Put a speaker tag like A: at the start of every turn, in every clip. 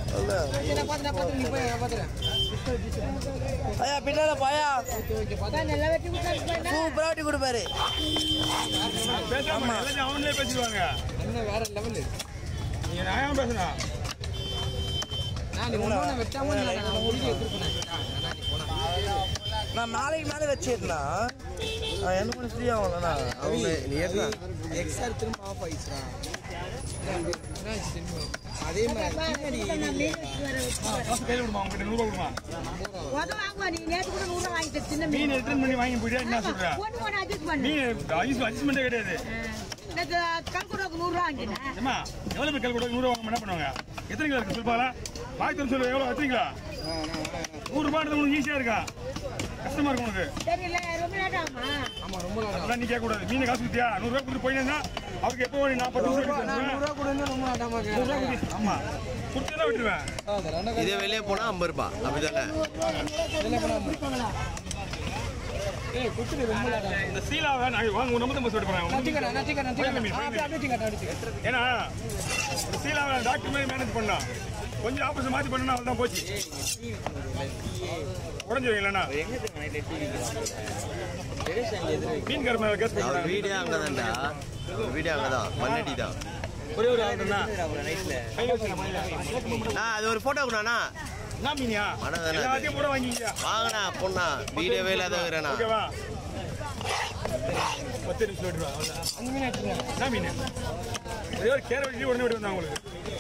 A: ஐயா பின்னால பாயா சூப்பரா வெட்டி கொடுப்பாரு
B: பேசாம எல்லாத்தையும் அவங்களே பேசிடுவாங்க
C: என்ன வேற லெவலு
B: நீங்க நியாயமா பேசணும்
C: நான் நீ ஒன்று வெட்டாம நான் முடிஞ்சு எடுத்துருப்பேன்
A: நான் நாளைக்கு மேலே வச்சிருந்தா என்ன பண்ணி ஃப்ரீ ஆகலண்ணா அவங்க நீ ஏற்கா
C: எக்ஸ்ஆர் திரும்ப ஆஃப் ஆயிடுச்சுடா அதே மாதிரி பின்னாடி
B: காசு கையில் விடுமா உங்ககிட்ட நூறுரூவா விடுமா
D: உதவ வாங்குவா நீ நேத்து கூட நூறு ரூபா வாங்கிட்ட சின்ன
B: மீன்
D: மீன்
B: ரிட்டர்ன் பண்ணி வாங்கி போயிட்டா என்ன சொல்ற
D: ஒண்ணு ஒண்ணு அட்ஜஸ்ட் பண்ணு
B: மீன் அட்ஜஸ்ட்மெண்ட்டே கிடையாது
D: நேத்து கல்குரோக்கு நூறு ரூபா வாங்கினேன்
B: ஏமா எவ்வளோ பேர் கல் கூட நூறுரூவா வாங்க என்ன பண்ணுவாங்க எத்தனை கிலோ இருக்கு சொல்லுப்பாங்களா வாய் தரம் சொல்லு எவ்வளோ எத்தனை கிலோ நூறுரூபான்றது உனக்கு ஈஸியாக இருக்கா கஷ்டமா இருக்கும் உனக்கு
D: தெரியல ரொம்ப லேட் ஆகுமா
C: ஆமா ரொம்ப லேட்
B: அதெல்லாம் நீ கேட்கக்கூடாது மீன் காசு கொடுத்தியா நூறுரூவா கொடுத்து போயினா அவருக்கு எப்போ ஒரு நாற்பது நிமிஷம்
C: நான்
B: எடுத்து
C: நூறுரூவா கூட ரொம்ப லேட் ஆமா
B: நூறுரூவா கொடுத்து ஆமா கொடுத்தா விட்டுருவேன்
A: இதே வெளியே போனா ஐம்பது ரூபாய் அப்படிதானே
C: ஏய் குத்துட்டு ரொம்ப லேட் ஆகும்
B: இந்த சீலாவை நான் வாங்க ஒரு நம்பர் சொல்லிட்டு போறேன்
C: நச்சிக்கடா நச்சிக்கடா நச்சிக்கடா அப்படியே அப்படியே டிக்கெட் அடிச்சு
B: ஏன்னா இந்த சீலாவை டாக்டர் மாதிரி மேனேஜ் பண்ணலாம் கொஞ்சம் ஆபரேஷன் மாற்றி பண்ணா அவள் தான் போச்சு உடஞ்சு வைங்களா மீன் கருமை கேஸ்
A: அவர்
B: பண்ணுறாங்க
A: வீடே அங்கதான்டா அவர் வீடே அங்கதான் மண்ணடி தான்
B: ஒரே ஒரு ஆகுதுண்ணா கையில் வச்சுக்கலாம்
A: நான் அது ஒரு போட்டோ கொடுண்ணா
B: என்ன மீனியா
A: மனதானே அது.
B: எல்லாத்தையும் கூட வாங்கிக்கியா
A: வாங்கண்ணா பொண்ணா வீடே இல்லாத இருக்கிறேண்ணா
B: ஓகேவா பத்து நிமிஷம் விட்டுருவா அவ்வளோதான்
C: அந்த மீன் எடுத்துருங்க
B: என்ன மீன் ஒரே ஒரு கேர வச்சு உடனே விட்டு வந்தா உங்களுக்கு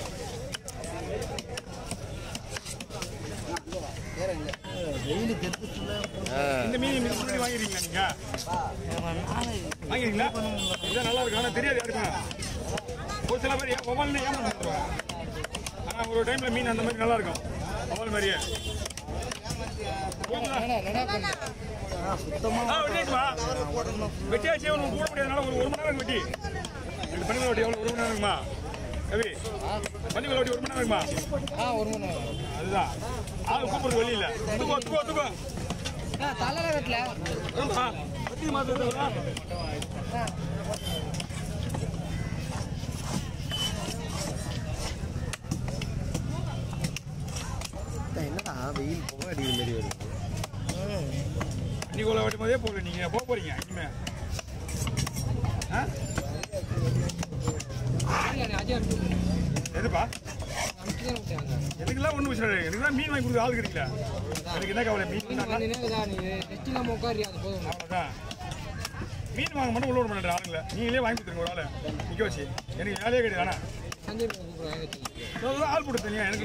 A: ஆ.
B: இந்த மீன் மிஸ் பண்ணி வாங்கிருக்கீங்களா நீங்க வாங்கிருக்கீங்களா இதான் நல்லா இருக்கு ஆனா தெரியாது யாருக்கும் ஒரு சில பேர் ஒவ்வொன்று ஏமாந்துருவாங்க ஆனா ஒரு டைம்ல மீன் அந்த மாதிரி நல்லா இருக்கும் ஒவ்வொரு மாதிரியே ஆ, வெட்டியாச்சுமா? வெட்டியாச்சு, உனக்கு கூட முடியாதனால ஒரு ஒரு மணி நேரம் வெட்டி ரெண்டு பனிமலை வெட்டி எவ்வளோ ஒரு மணி நேரம் இருக்குமா ரவி பனிமலை வெட்டி ஒரு மணி நேரம் இருக்குமா
C: ஆ ஒரு மணி நேரம்
B: அதுதான் ஆள் கூப்பிடுறது வழி இல்லை தூக்கோ தூக்கோ தூக்கோ
C: ஆ தலையில வெட்டல
B: ஆ, வெட்டி மாத்துறதா?
A: என்னடா வெயில் போக அடிக்கிற மாதிரி வருது
B: இன்னைக்கு உள்ள வெட்டும் போதே போகல நீங்க போக போறீங்க இனிமே ஆ?
C: இல்ல அஜய்
B: எதுப்பா
C: அமுச்சு தான் விட்டாங்க
B: எனக்குலாம் ஒன்றும் விஷயம் இல்லை எனக்குலாம் மீன் வாங்கி கொடுக்க ஆள் கிடைக்கல எனக்கு என்ன கவலை மீன்
C: மீன்
B: வாங்கினா
C: வாங்கினே இதா நீ ரெஸ்ட் இல்லாம உட்காரு அது போதும்
B: அவ்வளோதான் மீன் வாங்க மட்டும் உள்ள விட மாட்டேன் ஆளுங்கள நீங்களே வாங்கி கொடுத்துருங்க ஒரு ஆளை நிற்க வச்சு எனக்கு வேலையே கிடையாது ஆனால்
C: சஞ்சய் கூப்பிடுறாங்க
B: ஆள் போட்டு தனியா எனக்கு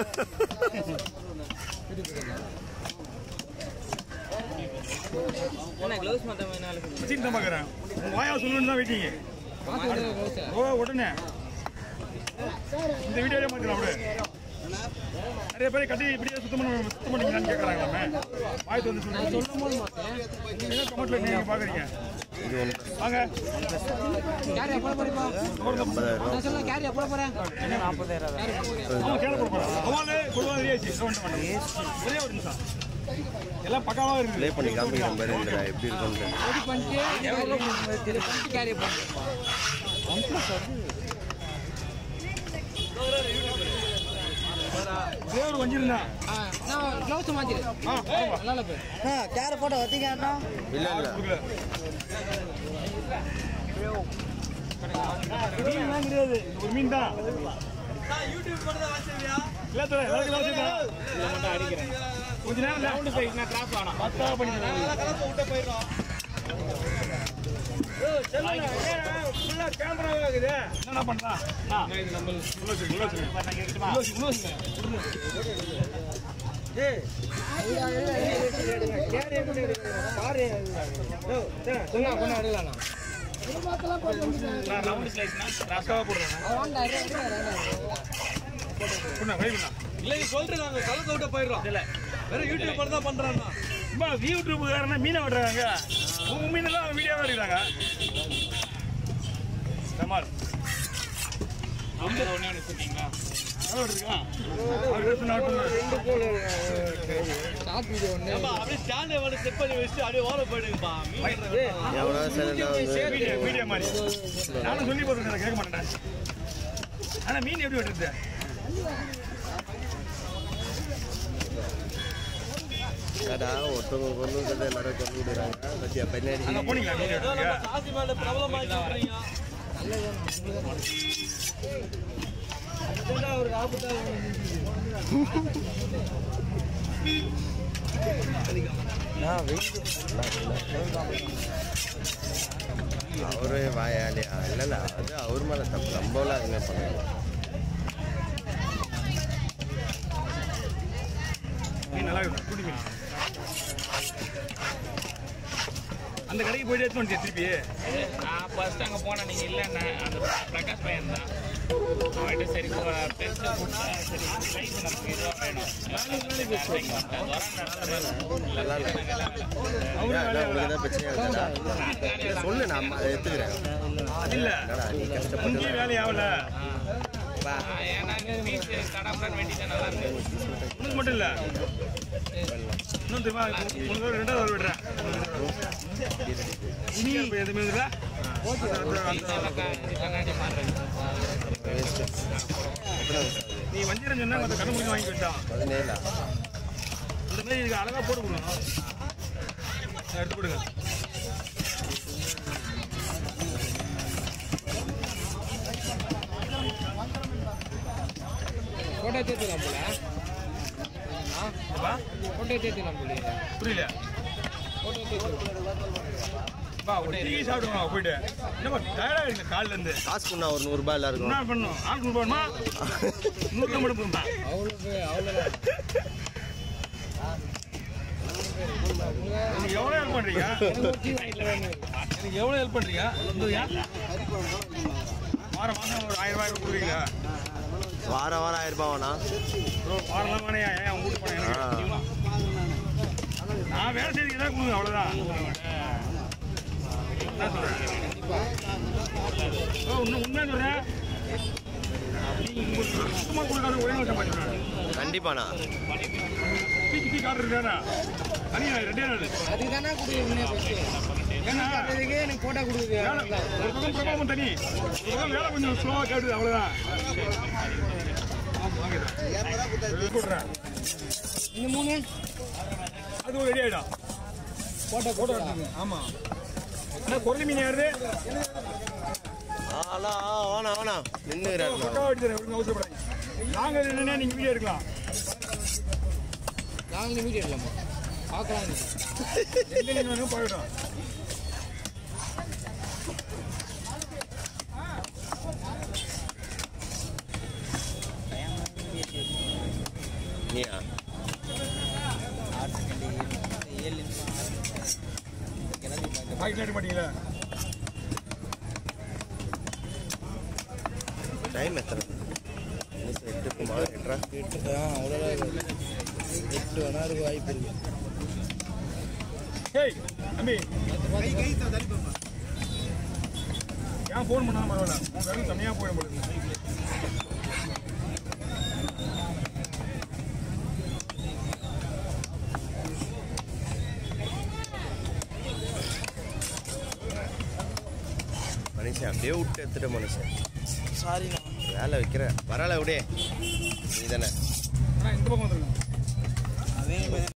B: வச்சுட்டு தான் பார்க்குறேன் உங்கள் வாயா சொல்லணும்னு தான் வெயிட்டிங்க
C: பார்த்து விடுங்க ரோஸை
B: ஓ உடனே இந்த வீடியோவே மாற்றலாம் அப்படியே நிறைய பேர் கட்டி இப்படியே சுத்தம் பண்ண சுத்தம் பண்ணீங்களான்னு கேட்குறாங்களாமே வாய்த்து வந்து சொல்லுங்க
C: சொல்லும் போது மாட்டேன்
B: நீங்க கமெண்ட்ல நீங்க பார்க்குறீங்க
A: இது ஒன்று
B: வாங்க
C: கேரி எப்போ போறீப்பா
A: ஐம்பதாயிரம்
C: நான் சொல்ல கேரி எப்போ போறேன்
B: அவன் கேள போட போறான் அவனே கொடுவாங்க ரியாச்சு ஒரே ஒரு நிமிஷம் எல்லாம் பக்காவா இருக்கு
A: ப்ளே பண்ணி காமிக்கிறேன் பாரு இந்த எப்படி இருக்கும்னு
C: ரெடி பண்ணிட்டு ரெடி பண்ணிட்டு கேரி போட்டு
B: ஒரே ஒரு வஞ்சிருந்தா
C: ஆ நான் க்ளவுஸ் மாத்திரு
B: ஆ ஆமா.
C: நல்லா போய்
A: கேர போட்டோ வத்தீங்க இல்ல இல்ல
B: கொடுக்கல மீன்லாம் கிடையாது இது ஒரு மீன் தான் இல்ல தல, எல்லாருக்கும் நான் வச்சிருக்கேன். கொஞ்ச நேரம் ரவுண்டு போய் நான் கிராஸ் ஆனா பத்தா பண்ணி கேமரா இருக்குது என்ன பண்ணலாம் உள்ள வச்சிருங்க உள்ள வச்சிருங்க உள்ள வச்சிருங்க உள்ள வச்சிருங்க
C: சொன்னா கொண்டு அடலாம்
B: நான் ரவுண்டு ஸ்லைஸ்னா கிராஸ்க்காக போடுறேன்
C: அவன்டா இரு இரு
B: பண்ண வை பண்ணா
E: இல்ல நீ சொல்றாங்க கலக்க விட்டு போயிடுறோம் இல்ல வேற யூடியூப் மட்டும் தான் பண்றான்னா
B: அம்மா யூடியூப்காரனா மீனை விடுறாங்க உங்க மீனெல்லாம் வீடியோவாக எடுக்கிறாங்க கமால் அவங்க ஒன்று ஒன்று சொன்னீங்களா அவர் இருக்கா அவர் பேச
C: ஷார்ட் வீடியோ ஒன்று
E: ஏப்பா, அப்படியே ஸ்டாண்ட் வந்து செட் பண்ணி வச்சுட்டு அப்படியே ஓர போயிடுங்கப்பா மீன்
A: எவ்வளோ சைலண்டாக வந்து
B: மீடியா மீடியா மாதிரி நானும் சொல்லி போடுறேன் கேட்க மாட்டேன் ஆனா மீன் எப்படி வெட்டுறது
A: ஏடா ஒருத்தவங்க கொண்டு வந்து எல்லாரும் கொண்டு விடுறாங்க பத்தியா பின்னாடி
B: அங்க போனீங்களா மீன் எடுக்க
E: காசி மேல பிரபலமாக்கி விடுறீங்க ஒரு ஆபத்தா
A: நான் அவரு வாயாலியா இல்ல இல்ல அது அவர் மேல தப்பு நம்மளாம் அதுங்க பண்ணணும்
B: மீன் நல்லா இருக்கும் குடி மீன் அந்த கடைக்கு போயிட்டு எடுத்து வந்துட்டியா திருப்பி
C: நான் ஃபர்ஸ்ட் அங்கே போனேன் நீங்கள் இல்லைண்ணே அந்த பிரகாஷ் பையன் தான் அவன்கிட்ட சரி பெருசாக கொடுத்தா சரி ரைஸ் நமக்கு இதுவாக வேணும்
A: நல்லா இல்ல ஏன், அதான் உங்களுக்கு தான் பிரச்சனையா இருக்குடா இல்ல, சொல்லு நான் அதை எடுத்துக்கிறேன்
B: இல்ல
A: என்னடா நீ கஷ்டப்பட்டு
B: இங்கேயும் வேலை ஆகல
A: வா.
C: ஏன்னா ஃபீஸ் தடாமல் வேண்டியது நல்லா இருக்கு
B: உனக்கு மட்டும் இல்ல இன்னும் தெரியுமா உனக்கு ஒரு ரெண்டாவது ஒரு விடுறேன் நீ இப்போ எதுவுமே இல்லை
C: கண்ணாடி மாறுறது
A: waste.
B: நீ வஞ்சிரம் சொன்னா மற்ற கண்ணு முடிஞ்சு வாங்கி வச்சான்
A: பதினேழா
B: இந்த மாதிரி இதுக்கு அழகா போட்டு கொடுக்கணும் அதை எடுத்து கொடுங்க
C: ஃபோட்டோ தேர்த்துலாம் போல
B: அப்பா,
C: ஃபோட்டோ தேர்த்துலாம் போல
B: புரியல
C: ஃபோட்டோ தேர்த்து
B: பா ஒரு டீ சாப்பிடுங்க போயிட்டு என்னப்பா டயர்டா இருக்கு காலில இருந்து
A: காசு பண்ணா ஒரு நூறுரூபா எல்லாருக்கும்
B: என்ன பண்ணும் ஆள் நூறு போடணுமா நூறு மட்டும் போடுமா
C: அவ்வளோ அவ்வளோ
B: நீங்க எவ்வளவு ஹெல்ப் பண்றீங்க எனக்கு எவ்வளவு ஹெல்ப் பண்றீங்க இந்த யார் வாரம் மாசம் ஒரு ஆயிரம் ரூபாய் கொடுக்குறீங்களா
A: வாரம் வாரம் ஆயிரம் ரூபாய் வேணா
B: ப்ரோ வாரம்லாம் வேணே ஏன் உங்க வீட்டு போனேன் எனக்கு நான் வேலை செய்யறதுக்கு தான் கொடுங்க அவ்வளவுதான் என்ன சொல்றேன் ஓ இன்னும் உண்மையா சொல்றேன் நீங்க உங்களுக்கு சுத்தமா கொடுக்காத ஒரே நிமிஷம் மாட்டேன்
A: கண்டிப்பாண்ணா
B: தூக்கி தூக்கி காட்டுறேன் தனியா ரெண்டே நாள்
C: அதுக்கு தானே கொடுக்குறீங்க ஃபஸ்ட்டு
B: ஏன்னா
C: அதுக்கே எனக்கு ஃபோட்டோ கொடுக்குது
B: வேலை ஒரு பக்கம் பிரபாவம் தனி ஒரு பக்கம் வேலை கொஞ்சம் ஸ்லோவா கேட்டுது அவ்வளவுதான் கூட்டுறேன்
C: இந்த மூணு
B: அது ஒரு ரெடி ஆயிடும் போட்டோ போட்டோ எடுத்துங்க ஆமா என்ன குரலி மீன் யாருது
A: ஆலா வேணா வேணா நின்றுக்கிறாருண்ணா
B: பக்காவா அடிச்சிடறேன் விடுங்க அவசரப்படாதீங்க நாங்க என்னன்னா நீங்க வீடியோ எடுக்கலாம்
C: நாங்களும் வீடியோ எடுக்கலாமா பார்க்கலாம்
B: எந்த நீங்க வேணும் போயிடும்
A: நீயா
B: பாக்கெட் எடுக்க மாட்டீங்களா
A: டைம் எத்தனை இன்னும் எட்டு இருக்குமா எட்டரா
C: எட்டு அவ்வளோதான் எட்டு வேணா இருக்கு வாய்ப்பு இருக்கு
B: ஏய் தம்பி ஏன் ஃபோன் பண்ணாலும் பரவாயில்ல உன் விரல் தனியாக போயிடும் போடுது
A: மனுஷன் அப்படியே விட்டு எடுத்துட்ட மனுஷன்
C: சாரிண்ணா
A: வேலை வைக்கிற வரல விடே நீ தானே
B: ஆனால் இந்த பக்கம் வந்துருங்க
C: அதே மாதிரி